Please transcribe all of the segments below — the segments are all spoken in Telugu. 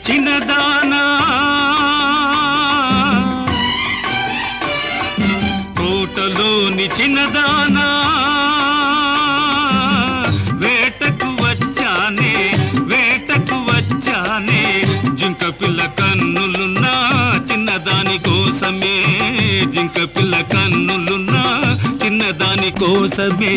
చిన్నదానా కోటలోని చిన్నదానా వేటకు వచ్చానే వేటకు వచ్చానే జింక పిల్ల కన్నులున్నా చిన్నదాని కోసమే జింక పిల్ల కన్నులున్నా చిన్నదాని కోసమే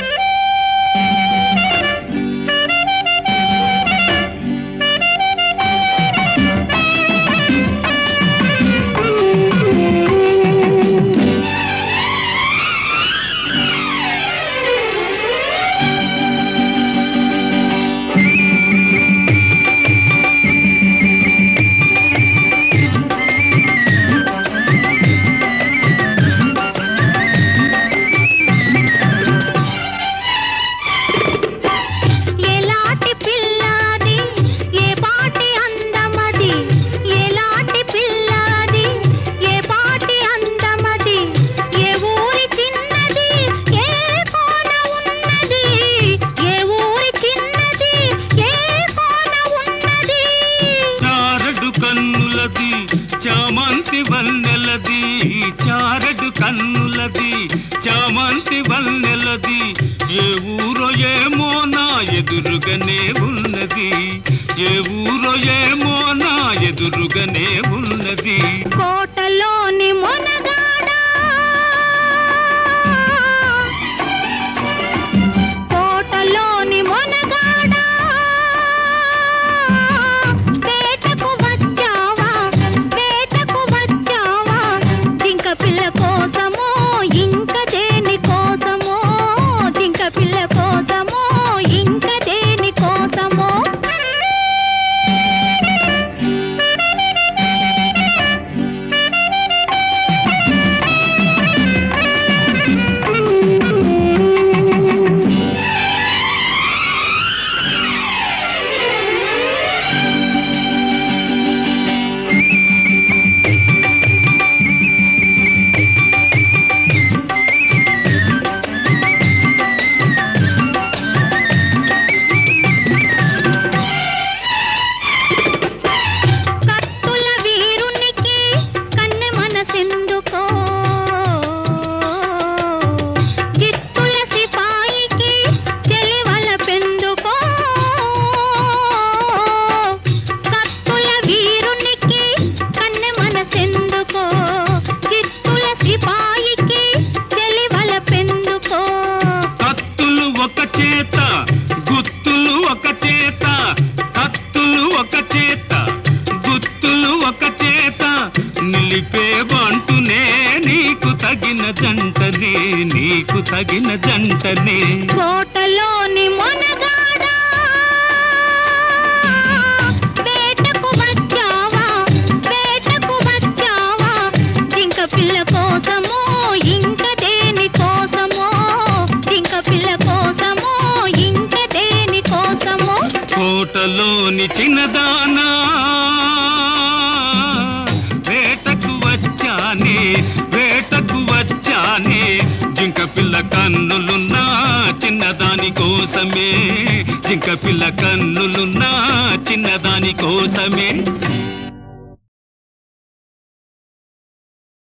ఎలాంటి పిల్లాది ఏ పాటి అందమది ఎలాంటి పిల్లాది ఏ పాటి అందమది ఏ ఊరి చిన్నది ఏ కోన ఉన్నది ఏ ఊరి చిన్నది ఏ కోన ఉన్నది చారడు కన్నులది చామంతి వన్నెలది చారడు కన్నులది చామంతి వన్నెలది ఏ ఊరో ఏమో నా ఎదురుగానే ఉన్నది ఏ ఊరో ఏమో నా ఎదురుగానే ఉన్నది కోటలోని మొనగాడా కోటలోని మొనగాడా వేటకు వచ్చావా వేటకు వచ్చావా జింక పిల్ల కోసమో ఇంక దేని కోసమో జింక పిల్ల కోసమో ఇంక దేని కోసమో కత్తుల వీరునికి కన్నె మనసెందుకో జిత్తుల సిపాయికి చెలివల పెందుకో కత్తుల వీరునికి కన్నె మనసెందుకో జిత్తుల సిపాయికి చెలివల పెందుకో కత్తులు ఒక చేత గుత్తులు ఒక చేత కత్తులు ఒక చేత గుత్తులు ఒక చేత నిలిపే బంటునే నీకు తగిన జంటనే నీకు తగిన జంటనే కోటలోని మొనగాడా వేటకు వచ్చావా వేటకు వచ్చావా జింక పిల్ల కోసమో ఇంక దేని కోసమో జింక పిల్ల కోసమో ఇంక దేని కోసమో కోటలోని చిన్నదానా వేటకు వచ్చానే వేటకు వచ్చానే జింక పిల్ల కన్నులున్నా చిన్నదాని కోసమే జింక పిల్ల కన్నులున్నా చిన్నదాని కోసమే